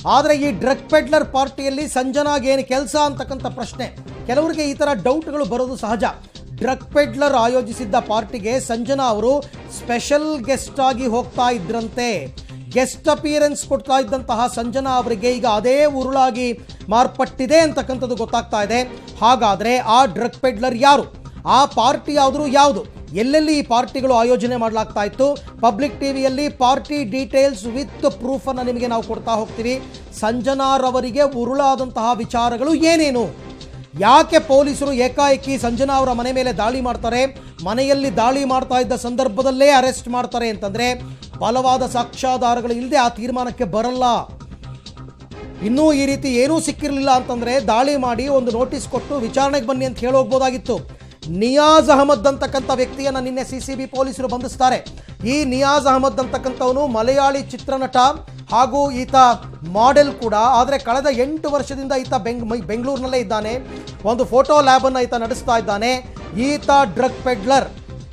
ಆದರೆ ಈ drug peddler ಪಾರ್ಟಿಯಲ್ಲಿ ಸಂಜನಾಗೆ ಏನು ಕೆಲಸ ಅಂತಕ್ಕಂಥ ಪ್ರಶ್ನೆ ಕೆಲವರಿಗೆ ಈ ಥರ ಡೌಟ್ಗಳು ಬರೋದು ಸಹಜ ಡ್ರಗ್ ಪೆಡ್ಲರ್ ಆಯೋಜಿಸಿದ್ದ ಪಾರ್ಟಿಗೆ ಸಂಜನಾ ಅವರು ಸ್ಪೆಷಲ್ ಗೆಸ್ಟ್ ಆಗಿ ಹೋಗ್ತಾ ಇದ್ರಂತೆ ಗೆಸ್ಟ್ ಅಪಿಯರೆನ್ಸ್ ಕೊಡ್ತಾ ಇದ್ದಂತಹ ಸಂಜನಾ ಅವರಿಗೆ ಈಗ ಅದೇ ಉರುಳಾಗಿ ಮಾರ್ಪಟ್ಟಿದೆ ಅಂತಕ್ಕಂಥದ್ದು ಗೊತ್ತಾಗ್ತಾ ಇದೆ ಹಾಗಾದರೆ ಆ ಡ್ರಗ್ ಪೆಡ್ಲರ್ ಯಾರು ಆ ಪಾರ್ಟಿ ಯಾವುದು ಯಾವುದು ಎಲ್ಲೆಲ್ಲಿ ಈ ಪಾರ್ಟಿಗಳು ಆಯೋಜನೆ ಮಾಡಲಾಗ್ತಾ ಇತ್ತು ಪಬ್ಲಿಕ್ ಟಿವಿಯಲ್ಲಿ ಪಾರ್ಟಿ ಡೀಟೇಲ್ಸ್ ವಿತ್ ಪ್ರೂಫನ್ನು ನಿಮಗೆ ನಾವು ಕೊಡ್ತಾ ಹೋಗ್ತೀವಿ ಸಂಜನಾರವರಿಗೆ ಉರುಳಾದಂತಹ ವಿಚಾರಗಳು ಏನೇನು ಯಾಕೆ ಪೊಲೀಸರು ಏಕಾಏಕಿ ಸಂಜನಾ ಅವರ ಮನೆ ಮೇಲೆ ದಾಳಿ ಮಾಡ್ತಾರೆ ಮನೆಯಲ್ಲಿ ದಾಳಿ ಮಾಡ್ತಾ ಇದ್ದ ಸಂದರ್ಭದಲ್ಲೇ ಅರೆಸ್ಟ್ ಮಾಡ್ತಾರೆ ಅಂತಂದ್ರೆ ಬಲವಾದ ಸಾಕ್ಷ್ಯಾಧಾರಗಳು ಇಲ್ಲದೆ ಆ ತೀರ್ಮಾನಕ್ಕೆ ಬರಲ್ಲ ಇನ್ನೂ ಈ ರೀತಿ ಏನೂ ಸಿಕ್ಕಿರಲಿಲ್ಲ ಅಂತಂದ್ರೆ ದಾಳಿ ಮಾಡಿ ಒಂದು ನೋಟಿಸ್ ಕೊಟ್ಟು ವಿಚಾರಣೆಗೆ ಬನ್ನಿ ಅಂತ ಹೇಳೋಗ್ಬೋದಾಗಿತ್ತು ನಿಯಾಜ್ ಅಹಮದ್ ಅಂತಕ್ಕಂಥ ವ್ಯಕ್ತಿಯನ್ನು ನಿನ್ನೆ ಸಿ ಸಿ ಬಿ ಪೊಲೀಸರು ಬಂಧಿಸ್ತಾರೆ ಈ ನಿಯಾಜ್ ಅಹಮದ್ ಅಂತಕ್ಕಂಥವನು ಮಲಯಾಳಿ ಚಿತ್ರನಟ ಹಾಗೂ ಈತ ಮಾಡೆಲ್ ಕೂಡ ಆದರೆ ಕಳೆದ ಎಂಟು ವರ್ಷದಿಂದ ಈತ ಬೆಂಗ್ ಮೈ- ಬೆಂಗಳೂರಿನಲ್ಲೇ ಇದ್ದಾನೆ ಒಂದು ಫೋಟೋ ಲ್ಯಾಬನ್ನು ಈತ ನಡೆಸ್ತಾ ಇದ್ದಾನೆ ಈತ ಡ್ರಗ್ ಪೆಡ್ಲರ್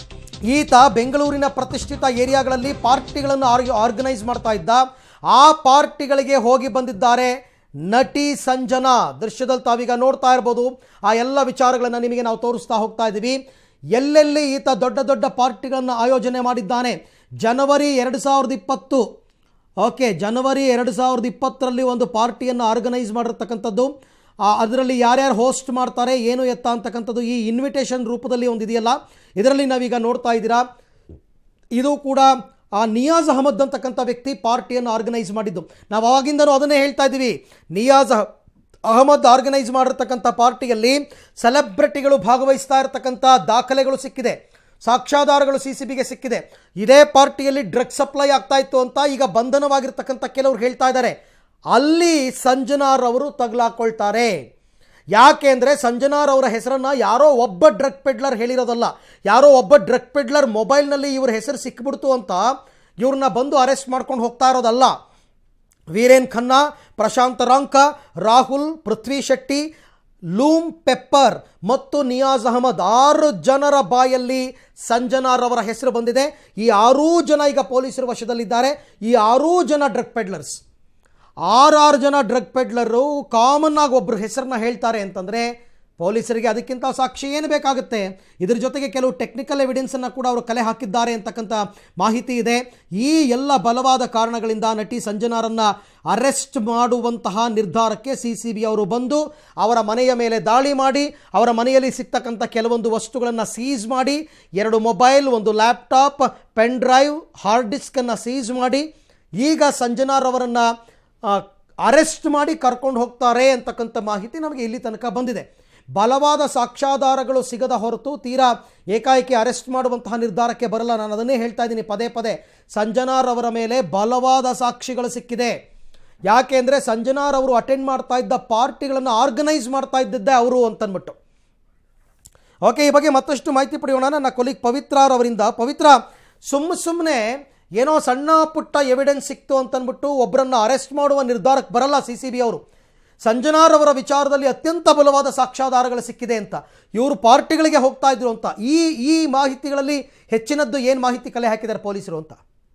ಈತ ಬೆಂಗಳೂರಿನ ಪ್ರತಿಷ್ಠಿತ ಏರಿಯಾಗಳಲ್ಲಿ ಪಾರ್ಟಿಗಳನ್ನು ಆರ್ಗ ಆರ್ಗನೈಸ್ ಮಾಡ್ತಾ ಇದ್ದ ಆ ಪಾರ್ಟಿಗಳಿಗೆ ಹೋಗಿ ಬಂದಿದ್ದಾರೆ ನಟಿ ಸಂಜನಾ ದೃಶ್ಯದಲ್ಲಿ ತಾವೀಗ ನೋಡ್ತಾ ಇರ್ಬೋದು ಆ ಎಲ್ಲ ವಿಚಾರಗಳನ್ನು ನಿಮಗೆ ನಾವು ತೋರಿಸ್ತಾ ಹೋಗ್ತಾ ಇದ್ದೀವಿ ಎಲ್ಲೆಲ್ಲಿ ಈತ ದೊಡ್ಡ ದೊಡ್ಡ ಪಾರ್ಟಿಗಳನ್ನು ಆಯೋಜನೆ ಮಾಡಿದ್ದಾನೆ ಜನವರಿ ಎರಡು ಸಾವಿರದ ಇಪ್ಪತ್ತು ಓಕೆ ಜನವರಿ ಎರಡು ಸಾವಿರದ ಇಪ್ಪತ್ತರಲ್ಲಿ ಒಂದು ಪಾರ್ಟಿಯನ್ನು ಆರ್ಗನೈಸ್ ಮಾಡಿರ್ತಕ್ಕಂಥದ್ದು ಅದರಲ್ಲಿ ಯಾರ್ಯಾರು ಹೋಸ್ಟ್ ಮಾಡ್ತಾರೆ ಏನು ಎತ್ತ ಅಂತಕ್ಕಂಥದ್ದು ಈ ಇನ್ವಿಟೇಷನ್ ರೂಪದಲ್ಲಿ ಒಂದು ಇದೆಯಲ್ಲ ಇದರಲ್ಲಿ ನಾವೀಗ ನೋಡ್ತಾ ಇದ್ದೀರಾ ಇದು ಕೂಡ ಆ ನಿಯಾಜ್ ಅಹಮದ್ ಅಂತಕ್ಕಂಥ ವ್ಯಕ್ತಿ ಪಾರ್ಟಿಯನ್ನು ಆರ್ಗನೈಸ್ ಮಾಡಿದ್ದು ನಾವು ಅವಾಗಿಂದನೂ ಅದನ್ನೇ ಹೇಳ್ತಾ ಇದ್ದೀವಿ ನಿಯಾಜ್ ಅಹ- ಅಹಮದ್ ಆರ್ಗನೈಸ್ ಮಾಡಿರ್ತಕ್ಕಂಥ ಪಾರ್ಟಿಯಲ್ಲಿ ಸೆಲೆಬ್ರಿಟಿಗಳು ಭಾಗವಹಿಸ್ತಾ ಇರತಕ್ಕಂಥ ದಾಖಲೆಗಳು ಸಿಕ್ಕಿದೆ ಸಾಕ್ಷ್ಯಾಧಾರಗಳು ಸಿ ಸಿ ಬಿಗೆ ಸಿಕ್ಕಿದೆ ಇದೇ ಪಾರ್ಟಿಯಲ್ಲಿ ಡ್ರಗ್ ಸಪ್ಲೈ ಆಗ್ತಾ ಇತ್ತು ಅಂತ ಈಗ ಬಂಧನವಾಗಿರ್ತಕ್ಕಂಥ ಕೆಲವರು ಹೇಳ್ತಾ ಇದ್ದಾರೆ ಅಲ್ಲಿ ಸಂಜನಾರ್ ಅವರು ತಗಲಾಕೊಳ್ತಾರೆ ಯಾಕೆ ಅಂದರೆ ಸಂಜನಾರ್ ಅವರ ಹೆಸರನ್ನು ಯಾರೋ ಒಬ್ಬ ಡ್ರಗ್ ಪೆಡ್ಲರ್ ಹೇಳಿರೋದಲ್ಲ ಯಾರೋ ಒಬ್ಬ ಡ್ರಗ್ ಪೆಡ್ಲರ್ ಮೊಬೈಲ್ನಲ್ಲಿ ಇವ್ರ ಹೆಸರು ಸಿಕ್ಬಿಡ್ತು ಅಂತ ಇವ್ರನ್ನ ಬಂದು ಅರೆಸ್ಟ್ ಮಾಡ್ಕೊಂಡು ಹೋಗ್ತಾ ಇರೋದಲ್ಲ ವೀರೇನ್ ಖನ್ನಾ ಪ್ರಶಾಂತ್ ರಾಂಕ ರಾಹುಲ್ ಪೃಥ್ವಿ ಶೆಟ್ಟಿ ಲೂಮ್ ಪೆಪ್ಪರ್ ಮತ್ತು ನಿಯಾಜ್ ಅಹಮದ್ ಆರು ಜನರ ಬಾಯಲ್ಲಿ ಸಂಜನಾರ್ ಅವರ ಹೆಸರು ಬಂದಿದೆ ಈ ಆರೂ ಜನ ಈಗ ಪೊಲೀಸರ ವಶದಲ್ಲಿದ್ದಾರೆ ಈ ಆರೂ ಜನ ಡ್ರಗ್ ಪೆಡ್ಲರ್ಸ್ ಆರಾರು ಜನ ಡ್ರಗ್ ಪೆಡ್ಲರು ಕಾಮನ್ ಆಗಿ ಒಬ್ಬರು ಹೆಸರನ್ನ ಹೇಳ್ತಾರೆ ಅಂತಂದರೆ ಪೊಲೀಸರಿಗೆ ಅದಕ್ಕಿಂತ ಸಾಕ್ಷಿ ಏನು ಬೇಕಾಗುತ್ತೆ ಇದ್ರ ಜೊತೆಗೆ ಕೆಲವು ಟೆಕ್ನಿಕಲ್ ಎವಿಡೆನ್ಸನ್ನು ಕೂಡ ಅವರು ಕಲೆ ಹಾಕಿದ್ದಾರೆ ಅಂತಕ್ಕಂಥ ಮಾಹಿತಿ ಇದೆ ಈ ಎಲ್ಲ ಬಲವಾದ ಕಾರಣಗಳಿಂದ ನಟಿ ಸಂಜನಾರನ್ನು ಅರೆಸ್ಟ್ ಮಾಡುವಂತಹ ನಿರ್ಧಾರಕ್ಕೆ ಸಿ ಸಿ ಬಿ ಅವರು ಬಂದು ಅವರ ಮನೆಯ ಮೇಲೆ ದಾಳಿ ಮಾಡಿ ಅವರ ಮನೆಯಲ್ಲಿ ಸಿಗ್ತಕ್ಕಂಥ ಕೆಲವೊಂದು ವಸ್ತುಗಳನ್ನು ಸೀಸ್ ಮಾಡಿ ಎರಡು ಮೊಬೈಲ್ ಒಂದು ಲ್ಯಾಪ್ಟಾಪ್ ಪೆನ್ ಡ್ರೈವ್ ಹಾರ್ಡ್ ಡಿಸ್ಕನ್ನು ಸೀಸ್ ಮಾಡಿ ಈಗ ಸಂಜನಾರವರನ್ನು ಅರೆಸ್ಟ್ ಮಾಡಿ ಕರ್ಕೊಂಡು ಹೋಗ್ತಾರೆ ಅಂತಕ್ಕಂಥ ಮಾಹಿತಿ ನಮಗೆ ಇಲ್ಲಿ ತನಕ ಬಂದಿದೆ ಬಲವಾದ ಸಾಕ್ಷ್ಯಾಧಾರಗಳು ಸಿಗದ ಹೊರತು ತೀರಾ ಏಕಾಏಕಿ ಅರೆಸ್ಟ್ ಮಾಡುವಂತಹ ನಿರ್ಧಾರಕ್ಕೆ ಬರಲ್ಲ ನಾನು ಅದನ್ನೇ ಹೇಳ್ತಾ ಇದ್ದೀನಿ ಪದೇ ಪದೇ ಸಂಜನಾರ್ ಅವರ ಮೇಲೆ ಬಲವಾದ ಸಾಕ್ಷಿಗಳು ಸಿಕ್ಕಿದೆ ಯಾಕೆ ಅಂದರೆ ಸಂಜನಾರ್ ಅವರು ಅಟೆಂಡ್ ಮಾಡ್ತಾ ಇದ್ದ ಪಾರ್ಟಿಗಳನ್ನು ಆರ್ಗನೈಸ್ ಮಾಡ್ತಾ ಇದ್ದಿದ್ದೇ ಅವರು ಅಂತನ್ಬಿಟ್ಟು ಓಕೆ ಈ ಬಗ್ಗೆ ಮತ್ತಷ್ಟು ಮಾಹಿತಿ ಪಡೆಯೋಣ ನನ್ನ ಕೊಲಿಗ್ ಪವಿತ್ರಾರ್ ಅವರಿಂದ ಪವಿತ್ರ ಸುಮ್ಮ ಸುಮ್ಮನೆ ಏನೋ ಸಣ್ಣ ಪುಟ್ಟ ಎವಿಡೆನ್ಸ್ ಸಿಕ್ತು ಅಂತನ್ಬಿಟ್ಟು ಒಬ್ಬರನ್ನ ಅರೆಸ್ಟ್ ಮಾಡುವ ನಿರ್ಧಾರಕ್ಕೆ ಬರಲ್ಲ ಸಿ ಸಿ ಬಿ ಅವರು ಸಂಜನಾರ್ ಅವರ ವಿಚಾರದಲ್ಲಿ ಅತ್ಯಂತ ಬಲವಾದ ಸಾಕ್ಷ್ಯಾಧಾರಗಳು ಸಿಕ್ಕಿದೆ ಅಂತ ಇವರು ಪಾರ್ಟಿಗಳಿಗೆ ಹೋಗ್ತಾ ಇದ್ರು ಅಂತ ಈ ಈ ಮಾಹಿತಿಗಳಲ್ಲಿ ಹೆಚ್ಚಿನದ್ದು ಏನು ಮಾಹಿತಿ ಕಲೆ ಹಾಕಿದ್ದಾರೆ ಪೊಲೀಸರು ಅಂತ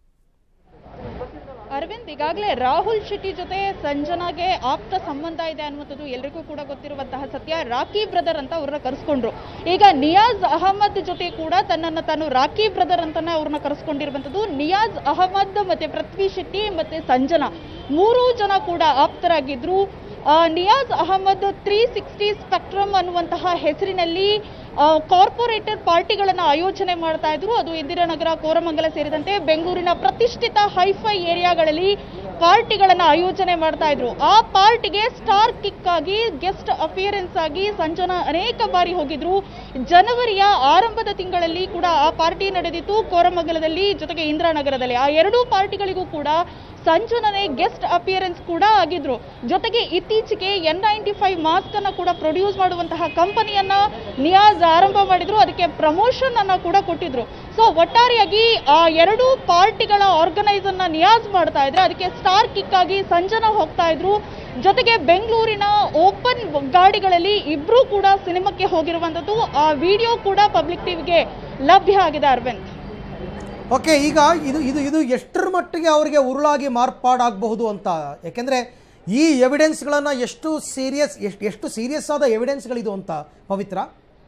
ಅರವಿಂದ್ ಈಗಾಗಲೇ ರಾಹುಲ್ ಶೆಟ್ಟಿ ಜೊತೆ ಸಂಜನಾಗೆ ಆಪ್ತ ಸಂಬಂಧ ಇದೆ ಅನ್ನುವಂಥದ್ದು ಎಲ್ರಿಗೂ ಕೂಡ ಗೊತ್ತಿರುವಂತಹ ಸತ್ಯ ರಾಕಿ ಬ್ರದರ್ ಅಂತ ಅವ್ರನ್ನ ಕರೆಸ್ಕೊಂಡ್ರು ಈಗ ನಿಯಾಜ್ ಅಹಮದ್ ಜೊತೆ ಕೂಡ ತನ್ನನ್ನು ತಾನು ರಾಕಿ ಬ್ರದರ್ ಅಂತಾನೆ ಅವ್ರನ್ನ ಕರೆಸ್ಕೊಂಡಿರುವಂಥದ್ದು ನಿಯಾಜ್ ಅಹಮದ್ ಮತ್ತೆ ಪೃಥ್ವಿ ಶೆಟ್ಟಿ ಮತ್ತೆ ಸಂಜನಾ ಮೂರೂ ಜನ ಕೂಡ ಆಪ್ತರಾಗಿದ್ರು ಆ, Niyaz Ahmed three sixty spectrum ಅನ್ನುವಂತಹ ಹೆಸರಿನಲ್ಲಿ ಕಾರ್ಪೊರೇಟರ್ ಪಾರ್ಟಿಗಳನ್ನು ಆಯೋಜನೆ ಮಾಡ್ತಾ ಇದ್ರು ಅದು ಇಂದಿರಾನಗರ ಕೋರಮಂಗಲ ಸೇರಿದಂತೆ ಬೆಂಗಳೂರಿನ ಪ್ರತಿಷ್ಠಿತ ಹೈಫೈ ಏರಿಯಾಗಳಲ್ಲಿ ಪಾರ್ಟಿಗಳನ್ನು ಆಯೋಜನೆ ಮಾಡ್ತಾ ಇದ್ರು ಆ ಪಾರ್ಟಿಗೆ ಸ್ಟಾರ್ ಕಿಕ್ ಆಗಿ ಗೆಸ್ಟ್ ಅಪಿಯರೆನ್ಸ್ ಆಗಿ ಸಂಜನಾ ಅನೇಕ ಬಾರಿ ಹೋಗಿದ್ರು ಜನವರಿಯ ಆರಂಭದ ತಿಂಗಳಲ್ಲಿ ಕೂಡ ಆ ಪಾರ್ಟಿ ನಡೆದಿತ್ತು ಕೋರಮಂಗಲದಲ್ಲಿ ಜೊತೆಗೆ ಇಂದಿರಾನಗರದಲ್ಲಿ ಆ ಎರಡೂ ಪಾರ್ಟಿಗಳಿಗೂ ಕೂಡ ಸಂಜನನೇ ಗೆಸ್ಟ್ ಅಪಿಯರೆನ್ಸ್ ಕೂಡ ಆಗಿದ್ರು ಜೊತೆಗೆ ಇತ್ತೀಚೆಗೆ ಎನ್ ನೈಂಟಿ ಫೈವ್ ಮಾಸ್ಕ್ ಅನ್ನ ಕೂಡ ಪ್ರೊಡ್ಯೂಸ್ ಮಾಡುವಂತಹ ಕಂಪನಿಯನ್ನ ನಿಯಾಜ್ ಆರಂಭ ಮಾಡಿದ್ರು ಅದಕ್ಕೆ ಪ್ರಮೋಷನ್ ಅನ್ನ ಕೂಡ ಕೊಟ್ಟಿದ್ರು ಸೊ ಒಟ್ಟಾರೆಯಾಗಿ ಆ ಎರಡು ಪಾರ್ಟಿಗಳ ಆರ್ಗನೈಸ್ ಅನ್ನ ನಿಯಾಜ್ ಮಾಡ್ತಾ ಇದ್ರೆ ಅದಕ್ಕೆ ಸ್ಟಾರ್ ಕಿಕ್ ಆಗಿ ಸಂಜನಾ ಹೋಗ್ತಾ ಇದ್ರು ಜೊತೆಗೆ ಬೆಂಗಳೂರಿನ ಓಪನ್ ಗಾಡಿಗಳಲ್ಲಿ ಇಬ್ರು ಕೂಡ ಸಿನಿಮಾಕ್ಕೆ ಹೋಗಿರುವಂತದ್ದು ಆ ವಿಡಿಯೋ ಕೂಡ ಪಬ್ಲಿಕ್ ಟಿವಿಗೆ ಲಭ್ಯ ಆಗಿದೆ ಅರವಿಂದ್ ಓಕೆ ಈಗ ಇದು ಇದು ಇದು ಎಷ್ಟರ ಮಟ್ಟಿಗೆ ಅವರಿಗೆ ಉರುಳಾಗಿ ಮಾರ್ಪಾಡಾಗಬಹುದು ಅಂತ ಯಾಕೆಂದರೆ ಈ ಎವಿಡೆನ್ಸ್ಗಳನ್ನು ಎಷ್ಟು ಸೀರಿಯಸ್ ಎಷ್ಟು ಎಷ್ಟು ಸೀರಿಯಸ್ ಆದ ಎವಿಡೆನ್ಸ್ಗಳಿದು ಅಂತ ಪವಿತ್ರ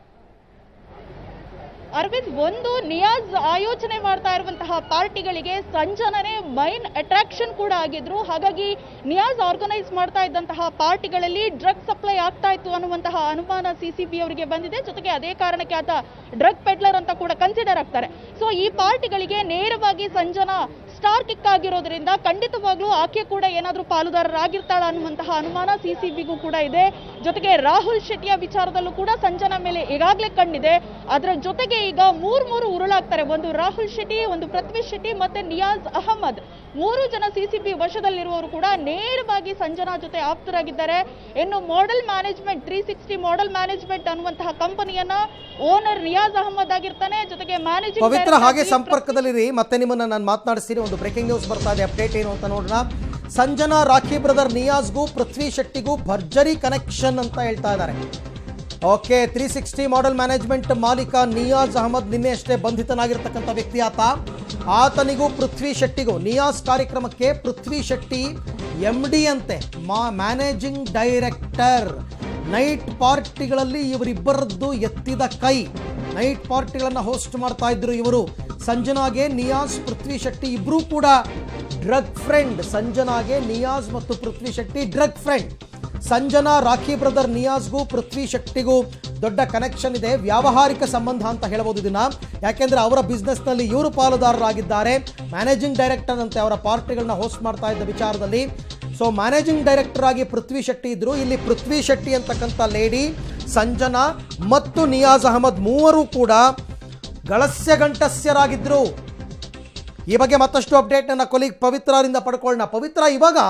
ಅರವಿಂದ್ ಒಂದು ನಿಯಾಜ್ ಆಯೋಜನೆ ಮಾಡ್ತಾ ಇರುವಂತಹ ಪಾರ್ಟಿಗಳಿಗೆ ಸಂಜನನೇ ಮೈನ್ ಅಟ್ರಾಕ್ಷನ್ ಕೂಡ ಆಗಿದ್ರು ಹಾಗಾಗಿ ನಿಯಾಜ್ ಆರ್ಗನೈಸ್ ಮಾಡ್ತಾ ಇದ್ದಂತಹ ಪಾರ್ಟಿಗಳಲ್ಲಿ ಡ್ರಗ್ ಸಪ್ಲೈ ಆಗ್ತಾ ಇತ್ತು ಅನ್ನುವಂತಹ ಅನುಮಾನ ಸಿಸಿಬಿ ಅವರಿಗೆ ಬಂದಿದೆ ಜೊತೆಗೆ ಅದೇ ಕಾರಣಕ್ಕೆ ಆತ ಡ್ರಗ್ ಪೆಡ್ಲರ್ ಅಂತ ಕೂಡ ಕನ್ಸಿಡರ್ ಆಗ್ತಾರೆ ಸೊ ಈ ಪಾರ್ಟಿಗಳಿಗೆ ನೇರವಾಗಿ ಸಂಜನಾ ಸ್ಟಾರ್ ಕಿಕ್ ಆಗಿರೋದ್ರಿಂದ ಖಂಡಿತವಾಗ್ಲೂ ಆಕೆ ಕೂಡ ಏನಾದರೂ ಪಾಲುದಾರರಾಗಿರ್ತಾಳ ಅನ್ನುವಂತಹ ಅನುಮಾನ ಸಿಸಿಬಿಗೂ ಕೂಡ ಇದೆ ಜೊತೆಗೆ ರಾಹುಲ್ ಶೆಟ್ಟಿಯ ವಿಚಾರದಲ್ಲೂ ಕೂಡ ಸಂಜನಾ ಮೇಲೆ ಈಗಾಗಲೇ ಕಣ್ಣಿದೆ ಅದರ ಜೊತೆಗೆ ಈಗ ಮೂರ್ ಮೂರು ಉರುಳಾಗ್ತಾರೆ ಒಂದು ರಾಹುಲ್ ಶೆಟ್ಟಿ ಒಂದು ಪೃಥ್ವಿ ಶೆಟ್ಟಿ ಮತ್ತೆ ನಿಯಾಜ್ ಅಹಮದ್ ಮೂರು ಜನ ಸಿಸಿಬಿ ವಶದಲ್ಲಿರುವವರು ಕೂಡ ನೇರವಾಗಿ ಸಂಜನಾ ಜೊತೆ ಆಪ್ತರಾಗಿದ್ದಾರೆ ಇನ್ನು model management three sixty model management ಅನ್ನುವಂತಹ ಕಂಪನಿಯನ್ನ ಓನರ್ ನಿಯಾಜ್ ಅಹಮದ್ ಆಗಿರ್ತಾನೆ ಜೊತೆಗೆ ಮ್ಯಾನೇಜಿಂಗ್ ಪವಿತ್ರ ಹಾಗೆ ಸಂಪರ್ಕದಲ್ಲಿರಿ ಮತ್ತೆ ನಿಮ್ಮನ್ನ ನಾನು ಮಾತನಾಡಿಸ್ತೀನಿ ಒಂದು ಬ್ರೇಕಿಂಗ್ ನ್ಯೂಸ್ ಬರ್ತಾ ಇದೆ ಅಪ್ಡೇಟ್ ಏನು ಅಂತ ನೋಡೋಣ ಸಂಜನಾ ರಾಖಿ ಬ್ರದರ್ ನಿಯಾಜ್ಗೂ ಪೃಥ್ವಿ ಶೆಟ್ಟಿಗೂ ಭರ್ಜರಿ ಕನೆಕ್ಷನ್ ಅಂತ ಹೇಳ್ತಾ ಇದ್ದಾರೆ okay three sixty model management ಮಾಲೀಕ ನಿಯಾಜ್ ಅಹಮದ್ ನಿನ್ನೆ ಅಷ್ಟೇ ಬಂಧಿತನಾಗಿರ್ತಕ್ಕಂಥ ವ್ಯಕ್ತಿ ಆತ ಆತನಿಗೂ ಪೃಥ್ವಿ ಶೆಟ್ಟಿಗೂ ನಿಯಾಜ್ ಕಾರ್ಯಕ್ರಮಕ್ಕೆ ಪೃಥ್ವಿ ಶೆಟ್ಟಿ ಎಂ ಡಿ ಅಂತೆ ಮಾ ಮ್ಯಾನೇಜಿಂಗ್ ಡೈರೆಕ್ಟರ್ ನೈಟ್ ಪಾರ್ಟಿಗಳಲ್ಲಿ ಇವರಿಬ್ಬರದ್ದು ಎತ್ತಿದ ಕೈ ನೈಟ್ ಪಾರ್ಟಿಗಳನ್ನು ಹೋಸ್ಟ್ ಮಾಡ್ತಾ ಇದ್ರು ಇವರು ಸಂಜನಾಗೆ ನಿಯಾಜ್ ಪೃಥ್ವಿ ಶೆಟ್ಟಿ ಇಬ್ಬರೂ ಕೂಡ ಡ್ರಗ್ ಫ್ರೆಂಡ್ ಸಂಜನಾಗೆ ನಿಯಾಜ್ ಮತ್ತು Prithvi Shetty drug friend Sanjana rakhi brother ನಿಯಾಜ್ಗೂ ಪೃಥ್ವಿ ಶೆಟ್ಟಿಗೂ ದೊಡ್ಡ ಕನೆಕ್ಷನ್ ಇದೆ ವ್ಯಾವಹಾರಿಕ ಸಂಬಂಧ ಅಂತ ಹೇಳ್ಬೋದು ಇದನ್ನ ಯಾಕೆಂದ್ರೆ ಅವರ ಬಿಸ್ನೆಸ್ನಲ್ಲಿ ಇವರು ಪಾಲುದಾರರಾಗಿದ್ದಾರೆ ಮ್ಯಾನೇಜಿಂಗ್ ಡೈರೆಕ್ಟರ್ ಅಂತೆ ಅವರ ಪಾರ್ಟಿಗಳನ್ನ ಹೋಸ್ಟ್ ಮಾಡ್ತಾ ಇದ್ದ ವಿಚಾರದಲ್ಲಿ ಸೊ ಮ್ಯಾನೇಜಿಂಗ್ ಡೈರೆಕ್ಟರ್ ಆಗಿ ಪೃಥ್ವಿ ಶೆಟ್ಟಿ ಇದ್ರು ಇಲ್ಲಿ ಪೃಥ್ವಿ ಶೆಟ್ಟಿ ಅಂತಕ್ಕಂಥ ಲೇಡಿ ಸಂಜನಾ ಮತ್ತು ನಿಯಾಜ್ ಅಹಮದ್ ಮೂವರು ಕೂಡ ಗಳಸ್ಯ ಗಂಟಸ್ಯರಾಗಿದ್ರು ಈ ಬಗ್ಗೆ ಮತ್ತಷ್ಟು ಅಪ್ಡೇಟ್ ನನ್ನ ಕೊಲಿಗ್ ಪವಿತ್ರರಿಂದ ಪಡ್ಕೊಳ್ಳೋಣ ಪವಿತ್ರ ಇವಾಗ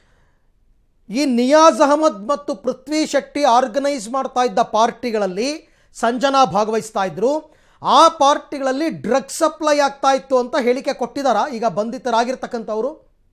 ಈ ನಿಯಾಜ್ ಅಹಮದ್ ಮತ್ತು ಪೃಥ್ವಿ ಶೆಟ್ಟಿ ಆರ್ಗನೈಸ್ ಮಾಡ್ತಾ ಇದ್ದ ಪಾರ್ಟಿಗಳಲ್ಲಿ ಸಂಜನಾ ಭಾಗವಹಿಸ್ತಾ ಇದ್ರು ಆ ಪಾರ್ಟಿಗಳಲ್ಲಿ ಡ್ರಗ್ ಸಪ್ಲೈ ಆಗ್ತಾ ಇತ್ತು ಅಂತ ಹೇಳಿಕೆ ಕೊಟ್ಟಿದ್ದಾರಾ ಈಗ ಬಂಧಿತರಾಗಿರ್ತಕ್ಕಂಥವ್ರು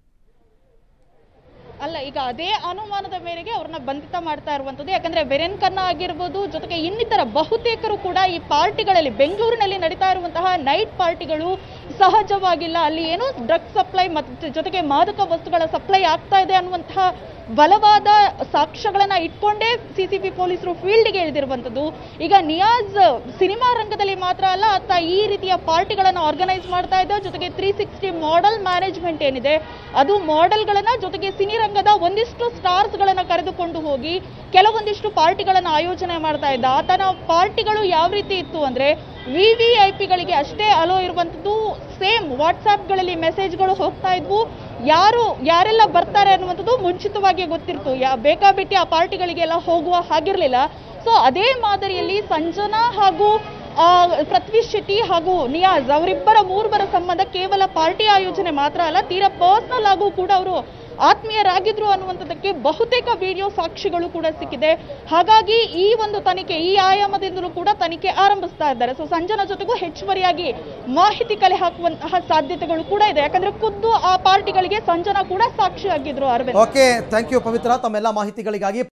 ಅಲ್ಲ ಈಗ ಅದೇ ಅನುಮಾನದ ಮೇರೆಗೆ ಅವ್ರನ್ನ ಬಂಧಿತ ಮಾಡ್ತಾ ಇರುವಂತದ್ದು ಯಾಕಂದ್ರೆ ಬೆರೆನ್ ಖನ್ನಾ ಆಗಿರ್ಬೋದು ಜೊತೆಗೆ ಇನ್ನಿತರ ಬಹುತೇಕರು ಕೂಡ ಈ ಪಾರ್ಟಿಗಳಲ್ಲಿ ಬೆಂಗಳೂರಿನಲ್ಲಿ ನಡೀತಾ ಇರುವಂತಹ ನೈಟ್ ಪಾರ್ಟಿಗಳು ಸಹಜವಾಗಿಲ್ಲ ಅಲ್ಲಿ ಏನೋ ಡ್ರಗ್ ಸಪ್ಲೈ ಮತ್ತು ಜೊತೆಗೆ ಮಾದಕ ವಸ್ತುಗಳ ಸಪ್ಲೈ ಆಗ್ತಾ ಇದೆ ಅನ್ನುವಂತಹ ಬಲವಾದ ಸಾಕ್ಷ್ಯಗಳನ್ನ ಇಟ್ಕೊಂಡೇ ಸಿಸಿಬಿ ಪೊಲೀಸರು ಫೀಲ್ಡ್ಗೆ ಇಳಿದಿರುವಂತದ್ದು ಈಗ ನಿಯಾಜ್ ಸಿನಿಮಾ ರಂಗದಲ್ಲಿ ಮಾತ್ರ ಅಲ್ಲ ಆತ ಈ ರೀತಿಯ ಪಾರ್ಟಿಗಳನ್ನ ಆರ್ಗನೈಸ್ ಮಾಡ್ತಾ ಇದ್ದ ಜೊತೆಗೆ ತ್ರೀ ಸಿಕ್ಸ್ಟಿ ಮಾಡೆಲ್ ಮ್ಯಾನೇಜ್ಮೆಂಟ್ ಏನಿದೆ ಅದು ಮಾಡೆಲ್ಗಳನ್ನ ಜೊತೆಗೆ ಸಿನಿ ರಂಗದ ಒಂದಿಷ್ಟು ಸ್ಟಾರ್ಸ್ ಗಳನ್ನ ಕರೆದುಕೊಂಡು ಹೋಗಿ ಕೆಲವೊಂದಿಷ್ಟು ಪಾರ್ಟಿಗಳನ್ನ ಆಯೋಜನೆ ಮಾಡ್ತಾ ಇದ್ದ ಆತನ ಪಾರ್ಟಿಗಳು ಯಾವ ರೀತಿ ಇತ್ತು ಅಂದ್ರೆ ವಿ ವಿ ಐ ಪಿಗಳಿಗೆ ಅಷ್ಟೇ ಅಲೋ ಇರುವಂತದ್ದು ಸೇಮ್ ವಾಟ್ಸ್ಆಪ್ಗಳಲ್ಲಿ ಮೆಸೇಜ್ಗಳು ಹೋಗ್ತಾ ಇದ್ವು ಯಾರು ಯಾರೆಲ್ಲ ಬರ್ತಾರೆ ಅನ್ನುವಂಥದ್ದು ಮುಂಚಿತವಾಗಿ ಗೊತ್ತಿರ್ತು ಯಾ ಬೇಕಾಬಿಟ್ಟಿ ಆ ಪಾರ್ಟಿಗಳಿಗೆಲ್ಲ ಹೋಗುವ ಹಾಗಿರ್ಲಿಲ್ಲ ಸೊ ಅದೇ ಮಾದರಿಯಲ್ಲಿ ಸಂಜನಾ ಹಾಗೂ ಆ, ಪೃಥ್ವಿ ಶೆಟ್ಟಿ ಹಾಗೂ ನಿಯಾಜ್ ಅವರಿಬ್ಬರ ಮೂರ್ವರ ಸಂಬಂಧ ಕೇವಲ ಪಾರ್ಟಿ ಆಯೋಜನೆ ಮಾತ್ರ ಅಲ್ಲ ತೀರಾ ಪರ್ಸನಲ್ ಆಗೂ ಕೂಡ ಅವರು ಆತ್ಮೀಯರಾಗಿದ್ರು ಅನ್ನುವಂಥದ್ದಕ್ಕೆ ಬಹುತೇಕ ವಿಡಿಯೋ ಸಾಕ್ಷಿಗಳು ಕೂಡ ಸಿಕ್ಕಿದೆ ಹಾಗಾಗಿ ಈ ಒಂದು ತನಿಖೆ ಈ ಆಯಾಮದಿಂದಲೂ ಕೂಡ ತನಿಖೆ ಆರಂಭಿಸ್ತಾ ಇದ್ದಾರೆ ಸೊ ಸಂಜನಾ ಜೊತೆಗೂ ಹೆಚ್ಚುವರಿಯಾಗಿ ಮಾಹಿತಿ ಕಲೆ ಹಾಕುವಂತಹ ಸಾಧ್ಯತೆಗಳು ಕೂಡ ಇದೆ ಯಾಕಂದ್ರೆ ಖುದ್ದು ಆ ಪಾರ್ಟಿಗಳಿಗೆ ಸಂಜನಾ ಕೂಡ ಸಾಕ್ಷಿಯಾಗಿದ್ರು Arvind okay thank you Pavithra ತಮ್ಮೆಲ್ಲ ಮಾಹಿತಿಗಳಿಗಾಗಿ